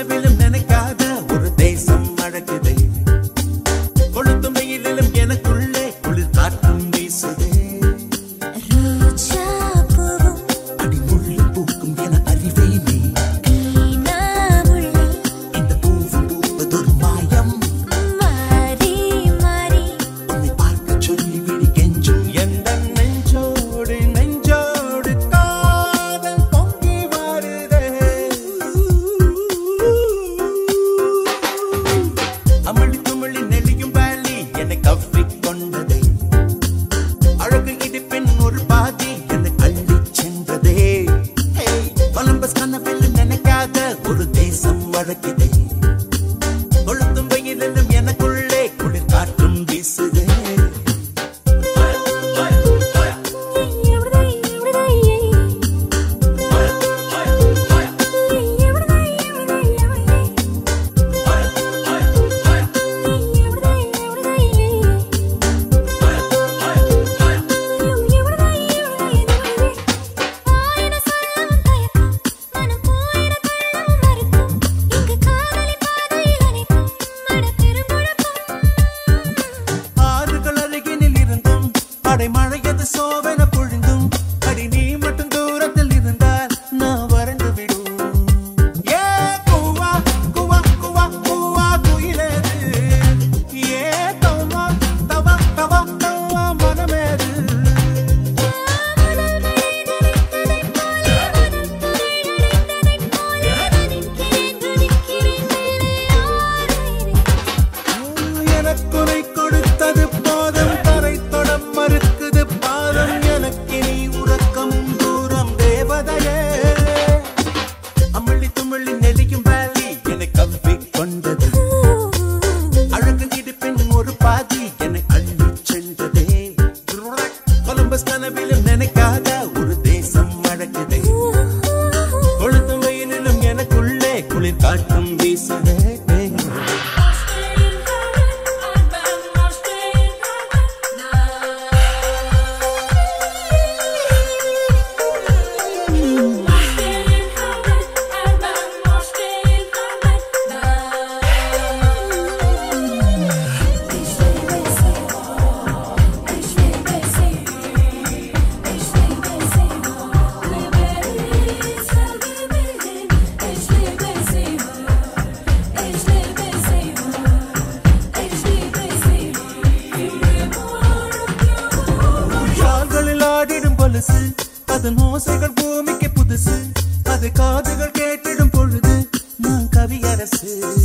கனவிலும் நினைக்காத ஒரு தேசம் அழகுதே கொளுத்தும் வெயிலிலும் எனக்குள்ளே குளிர் காற்றும் வீசுதே ரோஜா பூவும் அடி முள்ளு பூக்கும் என அறிவேனே வீணாமுள்ளே இந்த பூவும் பூப்பதொரு மாயம் மாறி மாறி உன்னை பார்க்க சொல்லி விழி கெஞ்சும் எந்த நெஞ்சோடு நெஞ்சோடு காதல் பொங்கி வருதே அமளி துமளி நெளியும் வேலி என்னை கவ்விக் கொண்டதே அழகு இடிப்பின் ஒரு பாதி என்னை அள்ளிச் சென்றதே ஹே, கொலம்பஸ் கனவில் நினைக்காத ஒரு தேசம் வழக்கிதே கொளுத்தும் வெயிலிலும் எனக்குள்ளே குளிர் காற்றும் வீசுதே ஆறுகள் அருகினில் இருந்தும் அடை மழையது சோவென பொழிந்தும் அடி நீ மட்டும் தூரத்தில் இருந்தால் நான் வறண்டு விடும் ஏ கூவா கூவா கூவா கூவா குயிலேது ஏ தவா தவா தவா தவா மனமேது எனக்குனை கொடுத்தது போதும் தரை தொடம் மறுக்குது பாதம் எனக்கு நீ உறக்கமும் தூரம் தேவதையே அமளி துமளி நெளியும் வேலி என்னை கவ்வி கொண்டது அழகு இடுப்பின் ஒரு பாதி என்னை அள்ளி சென்றதே கொலம்பஸ் கனவிலும் நினைக்காத ஒரு தேசம் அழகுதே கொழுத்தும் வெயிலிலும் எனக்குள்ளே குளிர் காட்டும் வீசுதே கால்களில் ஆடிடும் கொலுசு அதன் ஓசைகள் பூமிக்கு புதுசு அது காதுகள் கேட்டிடும் பொழுது நான் கவியரசு